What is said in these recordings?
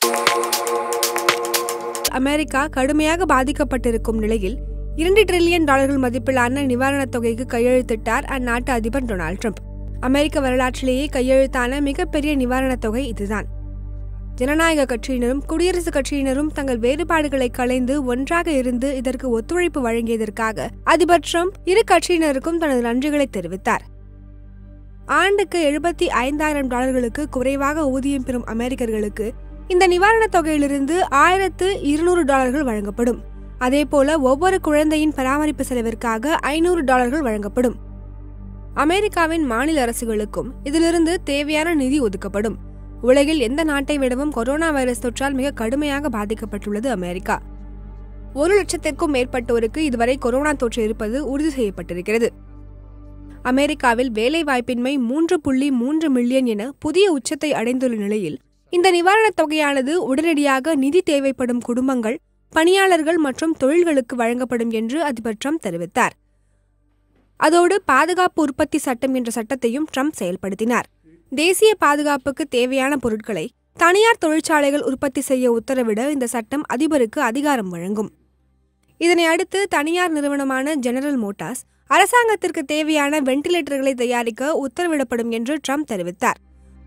America கடுமையாக பாதிக்கப்பட்டிருக்கும் நிலையில் இரண்டு டிரில்லியன் டாலர்கள் மதிப்பிலான நிவாரணத் தொகைக்கு கையெழுத்திட்டார் அந்நாட்டு அதிபர் டொனால்ட் ட்ரம்ப் அமெரிக்க வரலாற்றிலேயே கையெழுத்தான மிகப்பெரிய நிவாரணத் தொகை இதுதான் ஜனநாயக கட்சியினரும் குடியரசுக் கட்சியினரும் தங்கள் வேறுபாடுகளை களைந்து ஒன்றாக இருந்து இதற்கு ஒத்துழைப்பு வழங்கியதற்காக அதிபர் ட்ரம்ப் இரு கட்சியினருக்கும் தனது நன்றிகளை தெரிவித்தார் ஆண்டுக்கு எழுபத்தி ஐந்தாயிரம் டாலர்களுக்கு குறைவாக ஊதியம் பெறும் அமெரிக்கர்களுக்கு இந்த நிவாரணத் தொகையிலிருந்து ஆயிரத்து இருநூறு டாலர்கள் வழங்கப்படும் அதேபோல ஒவ்வொரு குழந்தையின் பராமரிப்பு செலவிற்காக ஐநூறு டாலர்கள் வழங்கப்படும் அமெரிக்காவின் மாநில அரசுகளுக்கும் இதிலிருந்து தேவையான நிதி ஒதுக்கப்படும் உலகில் எந்த நாட்டை விடவும் கொரோனா வைரஸ் தொற்றால் மிக கடுமையாக பாதிக்கப்பட்டுள்ளது அமெரிக்கா ஒரு லட்சத்திற்கும் மேற்பட்டோருக்கு இதுவரை கொரோனா தொற்று இருப்பது உறுதி செய்யப்பட்டிருக்கிறது அமெரிக்காவில் வேலைவாய்ப்பின்மை மூன்று புள்ளி மூன்று மில்லியன் என புதிய உச்சத்தை அடைந்துள்ள நிலையில் இந்த நிவாரணத் தொகையானது உடனடியாக நிதி தேவைப்படும் குடும்பங்கள் பணியாளர்கள் மற்றும் தொழில்களுக்கு வழங்கப்படும் என்று அதிபர் ட்ரம்ப் தெரிவித்தார் அதோடு பாதுகாப்பு உற்பத்தி சட்டம் என்ற சட்டத்தையும் ட்ரம்ப் செயல்படுத்தினார் தேசிய பாதுகாப்புக்கு தேவையான பொருட்களை தனியார் தொழிற்சாலைகள் உற்பத்தி செய்ய உத்தரவிட இந்த சட்டம் அதிபருக்கு அதிகாரம் வழங்கும் இதனை அடுத்து தனியார் நிறுவனமான ஜெனரல் மோட்டார்ஸ் அரசாங்கத்திற்கு தேவையான வெண்டிலேட்டர்களை தயாரிக்க உத்தரவிடப்படும் என்று ட்ரம்ப் தெரிவித்தார்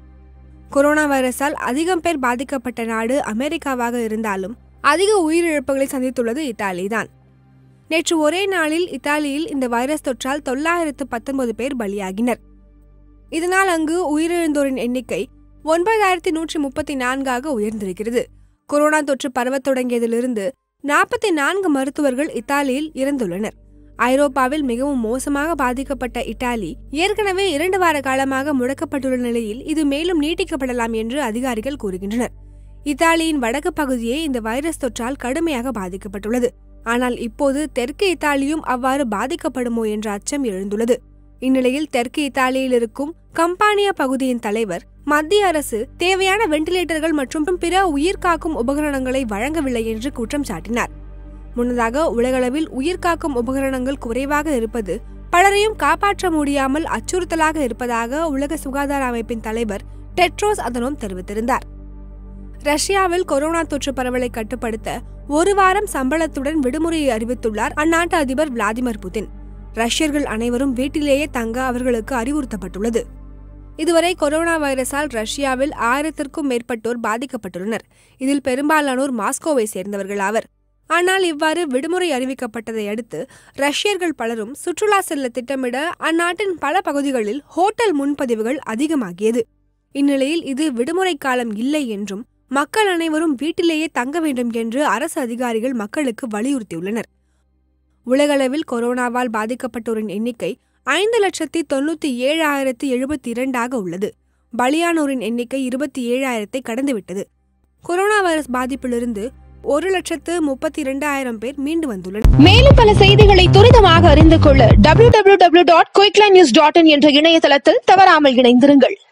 கொரோனா வைரஸால் அதிகம் பேர் பாதிக்கப்பட்ட நாடு அமெரிக்காவாக இருந்தாலும் அதிக உயிரிழப்புகளை சந்தித்துள்ளது இத்தாலிதான் நேற்று ஒரே நாளில் இத்தாலியில் இந்த வைரஸ் தொற்றால் தொள்ளாயிரத்து பத்தொன்பது பேர் பலியாகினர் இதனால் அங்கு உயிரிழந்தோரின் எண்ணிக்கை ஒன்பதாயிரத்தி நூற்றி முப்பத்தி நான்காக உயர்ந்திருக்கிறது கொரோனா தொற்று பரவத் தொடங்கியதிலிருந்து நாற்பத்தி நான்கு மருத்துவர்கள் இத்தாலியில் இறந்துள்ளனர் ஐரோப்பாவில் மிகவும் மோசமாக பாதிக்கப்பட்ட இத்தாலி ஏற்கனவே இரண்டு வார காலமாக முடக்கப்பட்டுள்ள நிலையில் இது மேலும் நீட்டிக்கப்படலாம் என்று அதிகாரிகள் கூறுகின்றனர் இத்தாலியின் வடக்கு பகுதியே இந்த வைரஸ் தொற்றால் கடுமையாக பாதிக்கப்பட்டுள்ளது ஆனால் இப்போது தெற்கு இத்தாலியும் அவ்வாறு பாதிக்கப்படுமோ என்ற அச்சம் எழுந்துள்ளது இந்நிலையில் தெற்கு இத்தாலியில் இருக்கும் கம்பானியா பகுதியின் தலைவர் மத்திய அரசு தேவையான வெண்டிலேட்டர்கள் மற்றும் பிற உயிர்காக்கும் உபகரணங்களை வழங்கவில்லை என்று குற்றம் சாட்டினார் முன்னதாக உலகளவில் உயிர்காக்கும் உபகரணங்கள் குறைவாக இருப்பது பலரையும் காப்பாற்ற முடியாமல் அச்சுறுத்தலாக இருப்பதாக உலக சுகாதார அமைப்பின் தலைவர் டெட்ரோஸ் அதனோம் தெரிவித்திருந்தார் ரஷ்யாவில் கொரோனா தொற்று பரவலை கட்டுப்படுத்த ஒரு வாரம் சம்பளத்துடன் விடுமுறையை அறிவித்துள்ளார் அந்நாட்டு அதிபர் விளாடிமிர் புதின் ரஷ்யர்கள் அனைவரும் வீட்டிலேயே தங்க அவர்களுக்கு அறிவுறுத்தப்பட்டுள்ளது இதுவரை கொரோனா வைரஸால் ரஷ்யாவில் ஆயிரத்திற்கும் மேற்பட்டோர் பாதிக்கப்பட்டுள்ளனர் இதில் பெரும்பாலானோர் மாஸ்கோவை சேர்ந்தவர்கள் ஆவர் ஆனால் இவ்வாறு விடுமுறை அறிவிக்கப்பட்டதை அடுத்து ரஷ்யர்கள் பலரும் சுற்றுலா செல்ல திட்டமிட அந்நாட்டின் பல பகுதிகளில் ஹோட்டல் முன்பதிவுகள் அதிகமாகியது இந்நிலையில் இது விடுமுறை காலம் இல்லை என்றும் மக்கள் அனைவரும் வீட்டிலேயே தங்க வேண்டும் என்று அரசு அதிகாரிகள் மக்களுக்கு வலியுறுத்தியுள்ளனர் உலகளவில் கொரோனாவால் பாதிக்கப்பட்டோரின் எண்ணிக்கை ஐந்து லட்சத்தி தொண்ணூத்தி ஏழாயிரத்தி எழுபத்தி இரண்டாக உள்ளது பலியானோரின் எண்ணிக்கை இருபத்தி ஏழாயிரத்தை கடந்துவிட்டது கொரோனா வைரஸ் பாதிப்பிலிருந்து ஒரு லட்சத்து முப்பத்தி இரண்டாயிரம் பேர் மீண்டு வந்துள்ளனர் மேலும் பல செய்திகளை துரிதமாக அறிந்து கொள்ள www.quicklines.in என்ற இணையதளத்தில் தவறாமல் இணைந்திருங்கள்